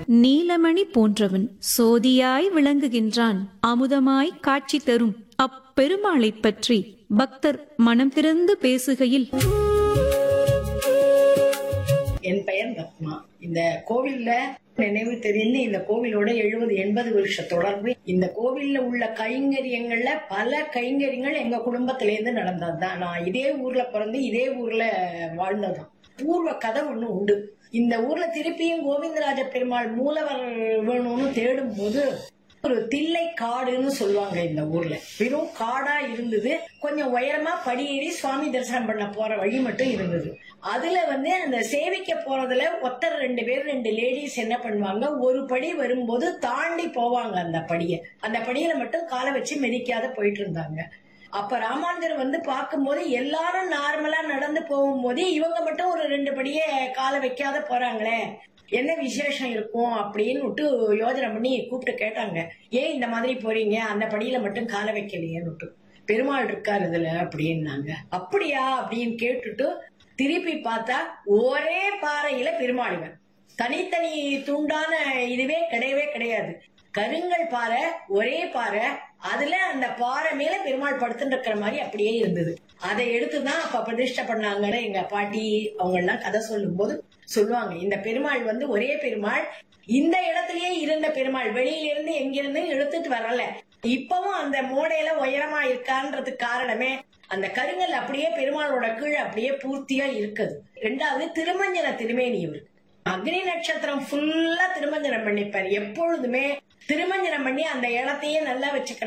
நீலமணி போன்றவன் சோதியாய் விளங்குகின்றான் அமுதமாய் காட்சி தரும் அப்பெருமாளைப் பற்றி பக்தர் மனம் திறந்து பேசுகையில் என் பெயர் பத்மா இந்த கோவில்ல நினைவு தெரிந்து இந்த கோவிலோட எழுபது எண்பது வருஷ தொடர்பு இந்த கோவில்ல உள்ள கைங்கரியங்கள்ல பல கைங்கரியங்கள் எங்க குடும்பத்தில இருந்து நடந்ததுதான் நான் இதே ஊர்ல பிறந்து இதே ஊர்ல வாழ்ந்ததுதான் பூர்வ கதை ஒண்ணு உண்டு இந்த ஊர்ல திருப்பியும் கோவிந்தராஜ பெருமாள் மூலவர் வேணும்னு தேடும் போது ஒரு தில்லை காடுன்னு சொல்லுவாங்க இந்த ஊர்ல வெறும் காடா இருந்தது கொஞ்சம் உயரமா படியேறி சுவாமி தரிசனம் பண்ண போற வழி மட்டும் இருந்தது அதுல வந்து அந்த சேவிக்க போறதுல ஒருத்தர் ரெண்டு பேர் ரெண்டு லேடிஸ் என்ன பண்ணுவாங்க ஒரு படி வரும்போது தாண்டி போவாங்க அந்த படியை அந்த படியில மட்டும் காலை வச்சு மிதிக்காத போயிட்டு இருந்தாங்க அப்ப ராமானுஜர் வந்து பார்க்கும்போது எல்லாரும் நார்மலா நடந்து போகும்போது இவங்க மட்டும் ஒரு ரெண்டு படியே காலை வைக்காத போறாங்களே என்ன விசேஷம் இருக்கும் அப்படின்னு விட்டு யோஜனை பண்ணி கூப்பிட்டு கேட்டாங்க ஏன் இந்த மாதிரி போறீங்க அந்த படியில மட்டும் காலை வைக்கலையேன்னு பெருமாள் இருக்காரு இதுல அப்படின்னாங்க அப்படியா அப்படின்னு கேட்டுட்டு திருப்பி பார்த்தா ஒரே பாறையில பெருமாளுவன் தனித்தனி துண்டான இதுவே கிடையவே கிடையாது கருங்கல் பாறை ஒரே பாறை அதுல அந்த பாறை மேல பெருமாள் படுத்துட்டு இருக்கிற மாதிரி அப்படியே இருந்தது அதை எடுத்துதான் அப்ப பிரதிஷ்டை பண்ணாங்கன்னு எங்க பாட்டி அவங்க எல்லாம் கதை சொல்லும் போது சொல்லுவாங்க இந்த பெருமாள் வந்து ஒரே பெருமாள் இந்த இடத்துலயே இருந்த பெருமாள் வெளியில இருந்து எங்கிருந்து இழுத்துட்டு வரல இப்பவும் அந்த மூடையில உயரமா இருக்கான்றதுக்கு காரணமே அந்த கருங்கல் அப்படியே பெருமாளோட கீழே அப்படியே பூர்த்தியா இருக்குது ரெண்டாவது திருமஞ்சன திருமேனி இவர் அக்னி நட்சத்திரம் ஃபுல்லா திருமஞ்சனம் பண்ணிப்பார் எப்பொழுதுமே திருமஞ்சனம் பண்ணி அந்த இடத்தையே நல்லா வச்சுக்கிற